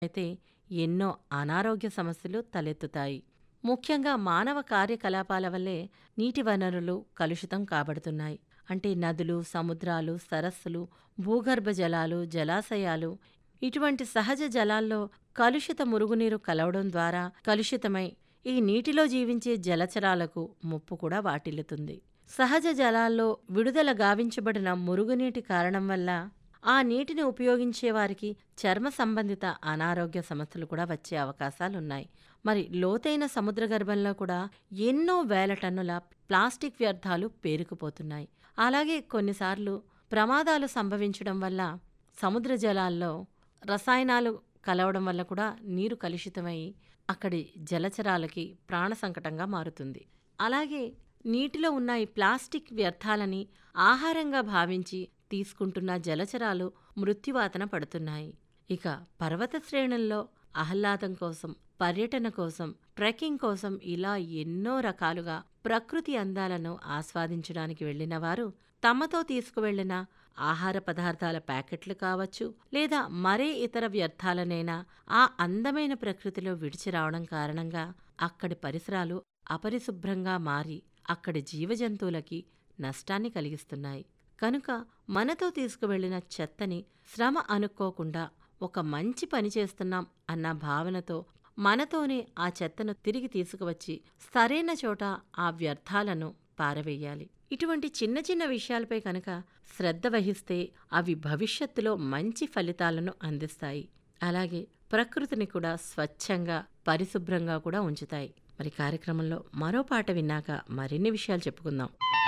అయితే ఎన్నో అనారోగ్య సమస్యలు తలెత్తుతాయి ముఖ్యంగా మానవ కార్యకలాపాల వల్లే నీటి వనరులు కలుషితం కాబడుతున్నాయి అంటే నదులు సముద్రాలు సరస్సులు భూగర్భ జలాలు జలాశయాలు ఇటువంటి సహజ జలాల్లో కలుషిత మురుగునీరు కలవడం ద్వారా కలుషితమై ఈ నీటిలో జీవించే జలచరాలకు ముప్పు కూడా వాటిల్లుతుంది సహజ జలాల్లో విడుదల గావించబడిన మురుగునీటి కారణం వల్ల ఆ నీటిని ఉపయోగించే వారికి చర్మ సంబంధిత అనారోగ్య సమస్యలు కూడా వచ్చే అవకాశాలున్నాయి మరి లోతైన సముద్ర గర్భంలో కూడా ఎన్నో వేల టన్నుల ప్లాస్టిక్ వ్యర్థాలు పేరుకుపోతున్నాయి అలాగే కొన్నిసార్లు ప్రమాదాలు సంభవించడం వల్ల సముద్ర జలాల్లో రసాయనాలు కలవడం వల్ల కూడా నీరు కలుషితమై అక్కడి జలచరాలకి ప్రాణ సంకటంగా మారుతుంది అలాగే నీటిలో ఉన్న ఈ ప్లాస్టిక్ వ్యర్థాలని ఆహారంగా భావించి తీసుకుంటున్న జలచరాలు మృత్యువాతన పడుతున్నాయి ఇక పర్వత శ్రేణుల్లో ఆహ్లాదం కోసం పర్యటన కోసం ట్రెక్కింగ్ కోసం ఇలా ఎన్నో రకాలుగా ప్రకృతి అందాలను ఆస్వాదించడానికి వెళ్లిన వారు తమతో తీసుకువెళ్లిన ఆహార పదార్థాల ప్యాకెట్లు కావచ్చు లేదా మరే ఇతర వ్యర్థాలనైనా ఆ అందమైన ప్రకృతిలో విడిచి రావడం కారణంగా అక్కడి పరిసరాలు అపరిశుభ్రంగా మారి అక్కడి జీవజంతువులకి నష్టాన్ని కలిగిస్తున్నాయి కనుక మనతో తీసుకువెళ్లిన చెత్తని శ్రమ అనుకోకుండా ఒక మంచి పని చేస్తున్నాం అన్న భావనతో మనతోనే ఆ చెత్తను తిరిగి తీసుకువచ్చి సరైన చోట ఆ వ్యర్థాలను పారవేయాలి ఇటువంటి చిన్న చిన్న విషయాలపై కనుక శ్రద్ధ వహిస్తే అవి భవిష్యత్తులో మంచి ఫలితాలను అందిస్తాయి అలాగే ప్రకృతిని కూడా స్వచ్ఛంగా పరిశుభ్రంగా కూడా ఉంచుతాయి మరి కార్యక్రమంలో మరో పాట విన్నాక మరిన్ని విషయాలు చెప్పుకుందాం